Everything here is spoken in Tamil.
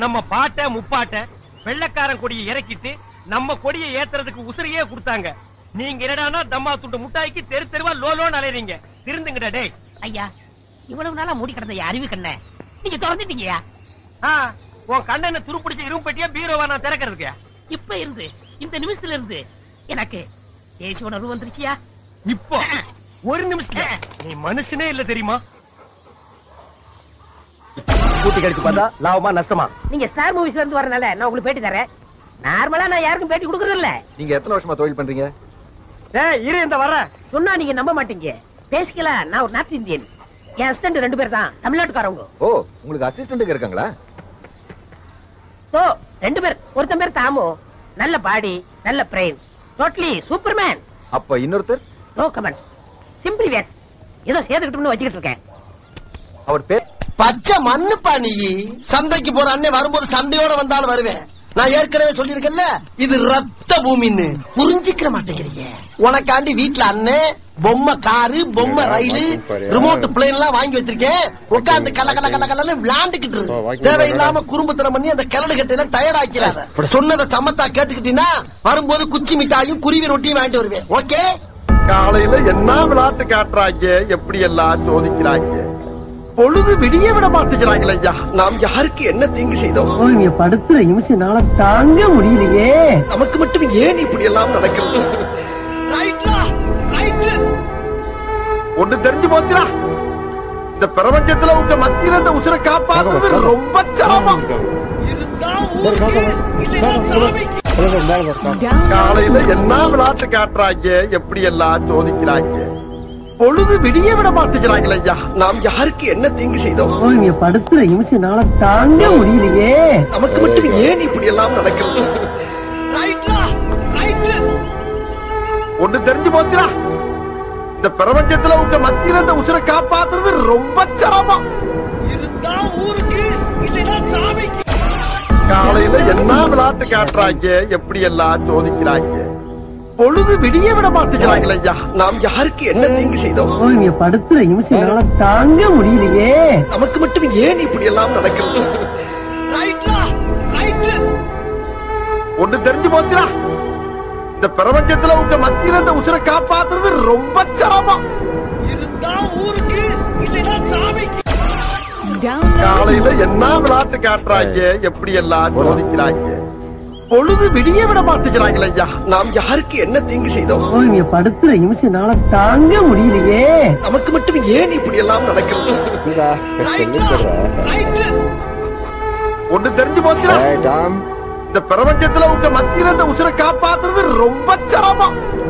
நம்ம பாட்ட முப்பாட்ட வெள்ளக்காரன் கொடியை இறக்கிட்டு நம்ம கொடியை ஏத்துறதுக்கு உசிரியே கொடுத்தாங்க நீங்க என்னடானா தம்மா துண்டு முட்டாய்க்கு தெரு தெருவா லோலோன்னு அலையறீங்க திருந்துங்கடா டேய் ஐயா இவ்வளவு நாளா மூடி கிடந்த என் அறிவு கண்ண நீங்க திறந்துட்டீங்கயா ஆ, உன் கண்ணனை துருப்பிடிச்ச இரும்பு பெட்டியா பீரோவா நான் திறக்கிறதுக்கு இப்ப இருந்து இந்த நிமிஷத்துல இருந்து எனக்கு தேசி உணர்வு வந்துருச்சியா இப்போ ஒரு நிமிஷம் நீ மனுஷனே இல்ல தெரியுமா கூட்டி கழிச்சு பார்த்தா லாபமா நஷ்டமா நீங்க ஸ்டார் மூவிஸ்ல இருந்து வரனால நான் உங்களுக்கு பேட்டி தரேன் நார்மலா நான் யாருக்கும் பேட்டி கொடுக்கறது இல்ல நீங்க எத்தனை வருஷமா தொழில் பண்றீங்க ஏய் இரு இந்த வர சொன்னா நீங்க நம்ப மாட்டீங்க பேசிக்கலாம் நான் ஒரு நார்த் இந்தியன் என் ஹஸ்பண்ட் ரெண்டு பேர் தான் தமிழ்நாட்டுக்காரவங்க ஓ உங்களுக்கு அசிஸ்டன்ட் இருக்காங்களா சோ ரெண்டு பேர் ஒருத்தன் பேர் தாமு நல்ல பாடி நல்ல பிரெயின் டோட்டலி சூப்பர்மேன் அப்ப இன்னொருத்தர் நோ கமெண்ட் சிம்பிளி வேஸ் ஏதோ சேர்த்துக்கிட்டோம்னு வச்சுக்கிட்டு இருக்கேன் அவர் பேர் பச்சை மண்ணுப்பா நீ சந்தைக்கு போற அண்ணன் வரும்போது சண்டையோட வந்தாலும் வருவேன் நான் ஏற்கனவே சொல்லியிருக்கேன்ல இது ரத்த பூமின்னு புரிஞ்சுக்கிற மாட்டேங்கிறீங்க உனக்காண்டி வீட்டுல அண்ணன் பொம்மை காரு பொம்மை ரயிலு ரிமோட் பிளேன் எல்லாம் வாங்கி வச்சிருக்கேன் உட்காந்து கல கல கல கலன்னு விளையாண்டுக்கிட்டு இருக்கு தேவையில்லாம குறும்புத்தனம் பண்ணி அந்த கிளடு கட்டையில டயர்ட் ஆக்கிறாத சொன்னதை சமத்தா கேட்டுக்கிட்டீங்கன்னா வரும்போது குச்சி மிட்டாயும் குருவி ரொட்டியும் வாங்கிட்டு வருவேன் ஓகே காலையில என்ன விளையாட்டு காட்டுறாங்க எப்படி எல்லாம் சோதிக்கிறாங்க பொழுது விடிய விட மாட்டேங்கிறாங்களே ஐயா நாம் யாருக்கு என்ன தீங்கு செய்தோம் இங்க படுத்துற நிமிஷம்னால தாங்க முடியலையே நமக்கு மட்டும் ஏன் இப்படி எல்லாம் நடக்கிறது ஒண்ணு தெரிஞ்சு போச்சுடா இந்த பிரபஞ்சத்துல உங்க மத்தியில இந்த உசுரை காப்பாத்துறது ரொம்ப சிரமம் காலையில என்ன விளையாட்டு காட்டுறாங்க எப்படி எல்லாம் சோதிக்கிறாங்க பொழுது விடிய விட மாட்டேங்கிறாங்களே ஐயா நாம் யாருக்கு என்ன தீங்கு செய்தோம் இங்க படுத்துற நிமிஷம்னால தாங்க முடியலையே நமக்கு மட்டும் ஏன் இப்படி எல்லாம் நடக்கிறது ஒண்ணு தெரிஞ்சு போச்சுடா இந்த பிரபஞ்சத்துல உங்க மத்தியில இந்த உசுரை காப்பாத்துறது ரொம்ப சிரமம் காலையில என்ன விளையாட்டு காட்டுறாங்க எப்படி எல்லாம் சோதிக்கிறாங்க பொழுது விடிய விட மாட்டேங்கிறாங்களே ஐயா நாம் யாருக்கு என்ன தீங்கு செய்தோம் இங்க படுத்துற நிமிஷம்னால தாங்க முடியலையே நமக்கு மட்டும் ஏன் இப்படி எல்லாம் நடக்கிறது ஒண்ணு தெரிஞ்சு போச்சுடா இந்த பிரபஞ்சத்துல உங்க மத்தியில இந்த உசுரை காப்பாத்துறது ரொம்ப சிரமம் காலையில என்ன விளையாட்டு காட்டுறாங்க எப்படி எல்லாம் சோதிக்கிறாங்க பொழுது விடிய விட மாட்டேங்கிறாங்களே ஐயா நாம் யாருக்கு என்ன தீங்கு செய்தோம் இங்க படுத்துற நிமிஷம்னால தாங்க முடியலையே நமக்கு மட்டும் ஏன் இப்படி எல்லாம் நடக்கிறது ஒண்ணு தெரிஞ்சு போச்சுடா இந்த பிரபஞ்சத்துல உங்க மத்தியில இந்த உசுரை காப்பாத்துறது ரொம்ப சிரமம்